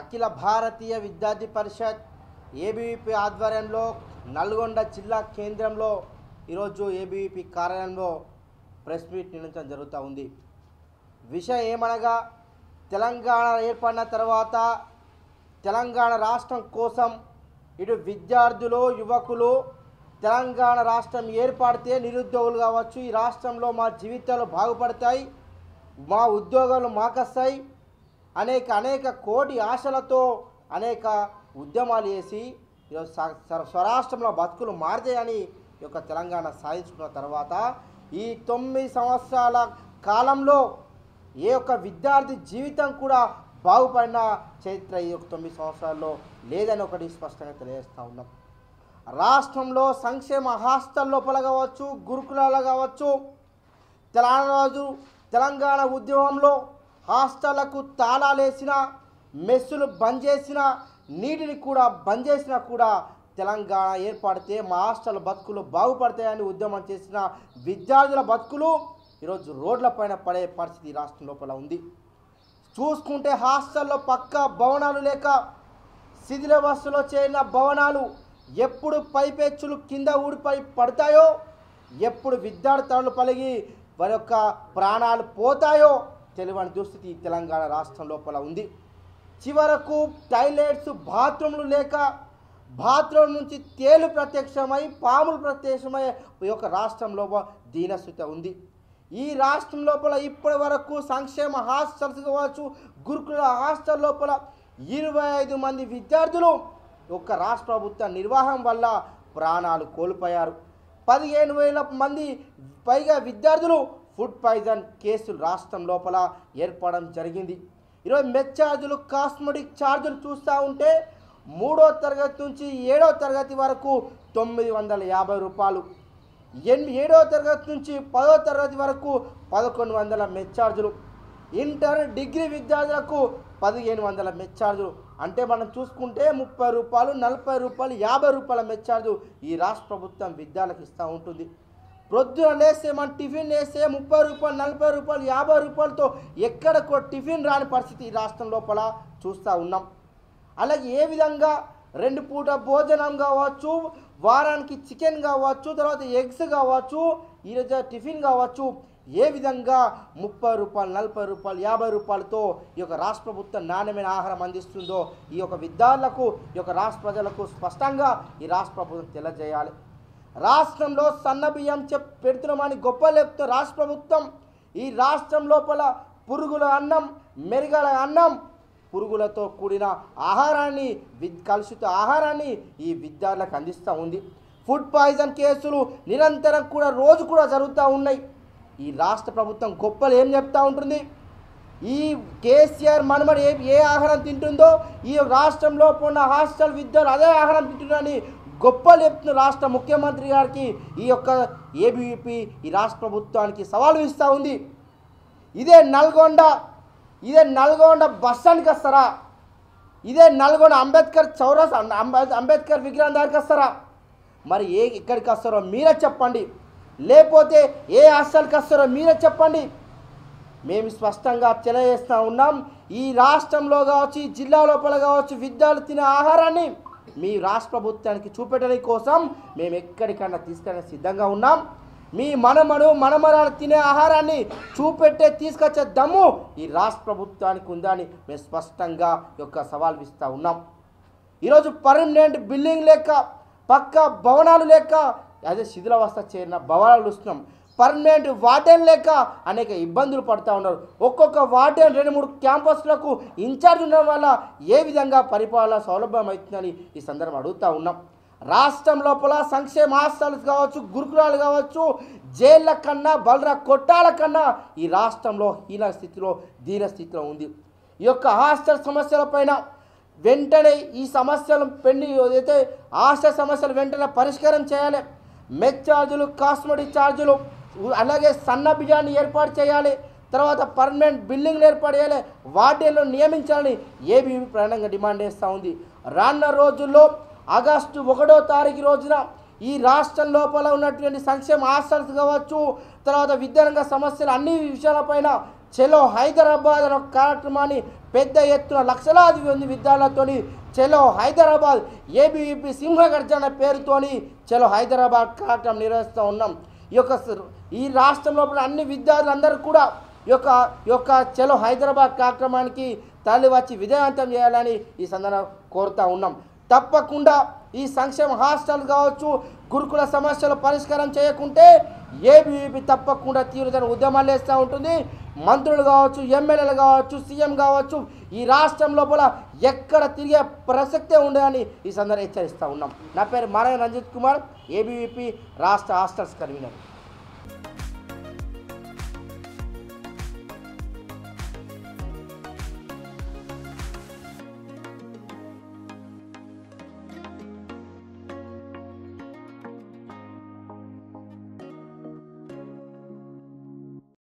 అఖిల భారతీయ విద్యార్థి పరిషత్ ఏబీవీపీ ఆధ్వర్యంలో నల్గొండ జిల్లా కేంద్రంలో ఈరోజు ఏబీవీపీ కార్యాలయంలో ప్రెస్ మీట్ నిర్వహించడం జరుగుతూ ఉంది విషయం ఏమనగా తెలంగాణ ఏర్పడిన తర్వాత తెలంగాణ రాష్ట్రం కోసం ఇటు విద్యార్థులు యువకులు తెలంగాణ రాష్ట్రం ఏర్పడితే నిరుద్యోగులు కావచ్చు ఈ రాష్ట్రంలో మా జీవితాలు బాగుపడతాయి మా ఉద్యోగాలు మాకస్తాయి అనేక అనేక కోటి ఆశలతో అనేక ఉద్యమాలు చేసి ఈరోజు స- స- స్వరాష్ట్రంలో బతుకులు మారుతాయని ఈ యొక్క తెలంగాణ సాధించుకున్న తర్వాత ఈ తొమ్మిది సంవత్సరాల కాలంలో ఏ ఒక్క విద్యార్థి జీవితం కూడా బాగుపడిన చరిత్ర ఈ యొక్క తొమ్మిది సంవత్సరాల్లో లేదని ఒకటి స్పష్టంగా తెలియజేస్తూ ఉన్నాం రాష్ట్రంలో సంక్షేమ హాస్టల్ లోపల కావచ్చు గురుకులాలు కావచ్చు తెలంగాణ రోజు తెలంగాణ ఉద్యమంలో హాస్టళ్లకు తాళాలేసిన మెస్సులు బంద్ చేసిన నీటిని కూడా బంద్ చేసినా కూడా తెలంగాణ ఏర్పడితే మా హాస్టల్ బతుకులు బాగుపడతాయని ఉద్యమం చేసిన విద్యార్థుల బతుకులు ఈరోజు రోడ్లపైన పడే పరిస్థితి ఈ రాష్ట్రం లోపల ఉంది చూసుకుంటే హాస్టల్లో పక్క భవనాలు లేక శిథిలవస్థలో చేరిన భవనాలు ఎప్పుడు పైపెచ్చులు కింద ఊడిపై పడతాయో ఎప్పుడు విద్యార్థులు పలిగి వారి యొక్క ప్రాణాలు పోతాయో తెలియని దుస్థితి ఈ తెలంగాణ రాష్ట్రం లోపల ఉంది చివరకు టాయిలెట్స్ బాత్రూమ్లు లేక బాత్రూమ్ నుంచి తేలు ప్రత్యక్షమై పాములు ప్రత్యక్షమై ఈ యొక్క రాష్ట్రంలో దీనస్థితి ఉంది ఈ రాష్ట్రం లోపల ఇప్పటి వరకు సంక్షేమ హాస్టల్స్ కావచ్చు గురుకుల హాస్టల్ లోపల ఇరవై ఐదు మంది విద్యార్థులు ఒక్క రాష్ట్ర ప్రభుత్వ నిర్వాహం వల్ల ప్రాణాలు కోల్పోయారు పదిహేను వేల మంది పైగా విద్యార్థులు ఫుడ్ పాయిజన్ కేసులు రాష్ట్రం లోపల ఏర్పడడం జరిగింది ఈరోజు మెచ్ ఛార్జులు కాస్మెటిక్ ఛార్జులు చూస్తూ ఉంటే మూడో తరగతి నుంచి ఏడో తరగతి వరకు తొమ్మిది వందల యాభై రూపాయలు ఎన్ ఏడో తరగతి నుంచి పదో తరగతి వరకు పదకొండు వందల మెచ్ ఛార్జులు ఇంటర్ డిగ్రీ విద్యార్థులకు పదిహేను వందల మెచ్ ఛార్జులు అంటే మనం చూసుకుంటే ముప్పై రూపాయలు నలభై రూపాయలు యాభై రూపాయల మెచ్ ఛార్జు ఈ రాష్ట్ర ప్రభుత్వం విద్యార్థులకు ఇస్తూ ఉంటుంది ప్రొద్దున లేస్తే మనం టిఫిన్ వేస్తే ముప్పై రూపాయలు నలభై రూపాయలు యాభై రూపాయలతో ఎక్కడ కూడా టిఫిన్ రాని పరిస్థితి ఈ రాష్ట్రం లోపల చూస్తూ ఉన్నాం అలాగే ఏ విధంగా రెండు పూట భోజనం కావచ్చు వారానికి చికెన్ కావచ్చు తర్వాత ఎగ్స్ కావచ్చు ఈరోజు టిఫిన్ కావచ్చు ఏ విధంగా ముప్పై రూపాయలు నలభై రూపాయలు యాభై రూపాయలతో ఈ యొక్క రాష్ట్ర ప్రభుత్వం నాణ్యమైన ఆహారం అందిస్తుందో ఈ యొక్క విద్యార్థులకు ఈ యొక్క రాష్ట్ర ప్రజలకు స్పష్టంగా ఈ రాష్ట్ర ప్రభుత్వం తెలియజేయాలి రాష్ట్రంలో సన్న బియ్యం చెప్ పెడుతున్నామని గొప్ప చెప్తున్న రాష్ట్ర ప్రభుత్వం ఈ రాష్ట్రం లోపల పురుగుల అన్నం మెరుగల అన్నం పురుగులతో కూడిన ఆహారాన్ని విద్ కలుషిత ఆహారాన్ని ఈ విద్యార్థులకు అందిస్తూ ఉంది ఫుడ్ పాయిజన్ కేసులు నిరంతరం కూడా రోజు కూడా జరుగుతూ ఉన్నాయి ఈ రాష్ట్ర ప్రభుత్వం గొప్పలు ఏం చెప్తా ఉంటుంది ఈ కేసీఆర్ మనమడు ఏ ఏ ఆహారం తింటుందో ఈ రాష్ట్రంలో ఉన్న హాస్టల్ విద్యార్థులు అదే ఆహారం తింటున్నారని గొప్పలు చెప్తున్న రాష్ట్ర ముఖ్యమంత్రి గారికి ఈ యొక్క ఏబీవీపీ ఈ రాష్ట్ర ప్రభుత్వానికి సవాలు ఇస్తూ ఉంది ఇదే నల్గొండ ఇదే నల్గొండ బస్ స్టాండ్కి వస్తారా ఇదే నల్గొండ అంబేద్కర్ చౌరస్ అంబే- అంబేద్కర్ విగ్రహం దగ్గరికి వస్తారా మరి ఏ ఎక్కడికి వస్తారో మీరే చెప్పండి లేకపోతే ఏ హాస్టల్కి వస్తారో మీరే చెప్పండి మేము స్పష్టంగా తెలియజేస్తూ ఉన్నాం ఈ రాష్ట్రంలో కావచ్చు ఈ జిల్లా లోపల కావచ్చు విద్యార్థులు తినే ఆహారాన్ని మీ రాష్ట్ర ప్రభుత్వానికి చూపెట్టడం కోసం మేము ఎక్కడికైనా తీసుకెళ్ళడానికి సిద్ధంగా ఉన్నాం మీ మనమడు మనమరాలు తినే ఆహారాన్ని చూపెట్టే తీసుకొచ్చే దమ్ము ఈ రాష్ట్ర ప్రభుత్వానికి ఉందని మేము స్పష్టంగా ఈ యొక్క సవాల్ ఇస్తూ ఉన్నాం ఈరోజు పర్మనెంట్ బిల్డింగ్ లేక పక్క భవనాలు లేక అదే శిథిలావస్థ చేరిన భవనాలు చూస్తున్నాం పర్మనెంట్ వార్డెన్ లేక అనేక ఇబ్బందులు పడుతూ ఉన్నారు ఒక్కొక్క వార్డెన్ రెండు మూడు క్యాంపస్లకు ఇన్ఛార్జ్ ఉండడం వల్ల ఏ విధంగా పరిపాలన సౌలభ్యం అవుతుందని ఈ సందర్భం అడుగుతూ ఉన్నాం రాష్ట్రం లోపల సంక్షేమ హాస్టల్స్ కావచ్చు గురుకులాలు కావచ్చు జైళ్ళ కన్నా బలరా కొట్టాల కన్నా ఈ రాష్ట్రంలో హీన స్థితిలో దీన స్థితిలో ఉంది ఈ యొక్క హాస్టల్ సమస్యలపైన వెంటనే ఈ సమస్యలు పెండి ఏదైతే హాస్టల్ సమస్యలు వెంటనే పరిష్కారం చేయాలి మెచ్ ఛార్జీలు కాస్మెటిక్ ఛార్జీలు ఉ- అలాగే సన్న బియ్యాన్ని ఏర్పాటు చేయాలి తర్వాత పర్మనెంట్ బిల్డింగ్లు ఏర్పాటు చేయాలి వార్డెన్లు నియమించాలని ఏబీవీ ప్రధానంగా డిమాండ్ చేస్తూ ఉంది రానున్న రోజుల్లో ఆగస్టు ఒకటో తారీఖు రోజున ఈ రాష్ట్రం లోపల ఉన్నటువంటి సంక్షేమ హాస్టల్స్ కావచ్చు తర్వాత విద్యారంగ సమస్యలు అన్ని విషయాలపైన చెలో హైదరాబాద్ అనే ఒక కార్యక్రమాన్ని పెద్ద ఎత్తున లక్షలాది మంది విద్యార్థులతోని చెలో హైదరాబాద్ ఏబీవీపీ సింహగర్జన పేరుతోని చెలో హైదరాబాద్ కార్యక్రమం నిర్వహిస్తూ ఉన్నాం ఈ యొక్క స- ఈ రాష్ట్రంలో ఉన్న అన్ని విద్యార్థులందరూ కూడా ఈ యొక్క ఈ యొక్క చెలో హైదరాబాద్ కార్యక్రమానికి తరలి వచ్చి విజయవంతం చేయాలని ఈ సందర్భంగా కోరుతా ఉన్నాం తప్పకుండా ఈ సంక్షేమ హాస్టల్ కావచ్చు గురుకుల సమస్యలు పరిష్కారం చేయకుంటే ఏబీవీపీ తప్పకుండా తీవ్రతర ఉద్యమాలు వేస్తూ ఉంటుంది మంత్రులు కావచ్చు ఎమ్మెల్యేలు కావచ్చు సీఎం కావచ్చు ఈ రాష్ట్రం లోపల ఎక్కడ తిరిగే ప్రసక్తే ఉండదని ఈ సందర్భంగా హెచ్చరిస్తూ ఉన్నాం నా పేరు మారయ్య రంజిత్ కుమార్ ఏబీవీపీ రాష్ట్ర హాస్టల్స్ కన్వీనర్